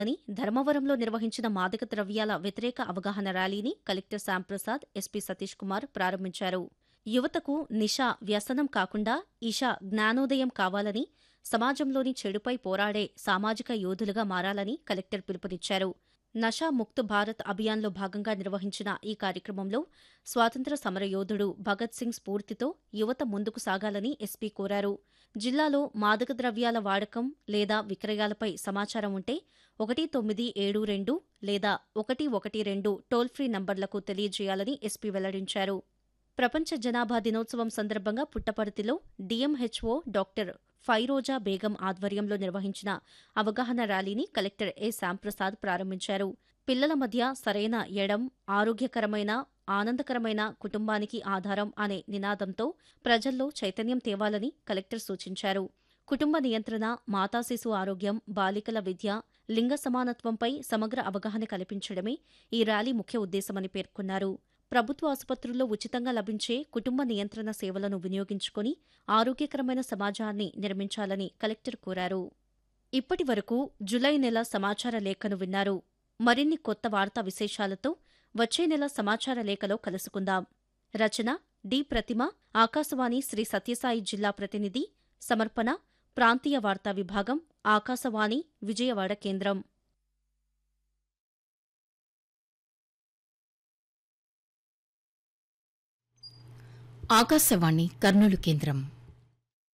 అని ధర్మవరంలో నిర్వహించిన మాదక ద్రవ్యాల వ్యతిరేక అవగాహన ర్యాలీని కలెక్టర్ శ్యాంప్రసాద్ ఎస్పీ సతీష్ కుమార్ ప్రారంభించారు యువతకు నిష వ్యసనం కాకుండా ఇష జ్ఞానోదయం కావాలని సమాజంలోని చెడుపై పోరాడే సామాజిక యోధులుగా మారాలని కలెక్టర్ పిలుపునిచ్చారు నషా ముక్త్ భారత్ అభియాన్లో భాగంగా నిర్వహించిన ఈ కార్యక్రమంలో స్వాతంత్ర సమరయోధుడు భగత్ సింగ్ స్ఫూర్తితో యువత ముందుకు సాగాలని ఎస్పీ కోరారు జిల్లాలో మాదక ద్రవ్యాల వాడకం లేదా విక్రయాలపై సమాచారం ఉంటే ఒకటి తొమ్మిది ఏడు రెండు లేదా ఒకటి ఒకటి రెండు టోల్ ఫ్రీ నంబర్లకు తెలియజేయాలని ఎస్పీ వెల్లడించారు ప్రపంచ జనాభా దినోత్సవం సందర్భంగా పుట్టపర్తిలో డీఎంహెచ్ఓ డాక్టర్ ఫైరోజా బేగం ఆధ్వర్యంలో నిర్వహించిన అవగాహన ర్యాలీని కలెక్టర్ ఏ శ్యాంప్రసాద్ ప్రారంభించారు పిల్లల మధ్య సరైన ఎడం ఆరోగ్యకరమైన ఆనందకరమైన కుటుంబానికి ఆధారం అనే నినాదంతో ప్రజల్లో చైతన్యం తేవాలని కలెక్టర్ సూచించారు కుటుంబ నియంత్రణ మాతా శిశు ఆరోగ్యం బాలికల విద్య లింగ సమానత్వంపై సమగ్ర అవగాహన కల్పించడమే ఈ ర్యాలీ ముఖ్య ఉద్దేశమని పేర్కొన్నారు ప్రభుత్వ ఆసుపత్రుల్లో ఉచితంగా లభించే కుటుంబ నియంత్రణ సేవలను వినియోగించుకుని ఆరోగ్యకరమైన సమాజాన్ని నిర్మించాలని కలెక్టర్ కోరారు ఇప్పటి వరకు జులై నెల సమాచార లేఖను విన్నారు మరిన్ని కొత్త వార్తా విశేషాలతో వచ్చే నెల సమాచార లేఖలో కలుసుకుందాం రచన డి ప్రతిమ ఆకాశవాణి శ్రీ సత్యసాయి జిల్లా ప్రతినిధి సమర్పణ ప్రాంతీయ వార్తా విభాగం ఆకాశవాణి విజయవాడ కేంద్రం ఆకాశవాణి కర్నూలు కేంద్రం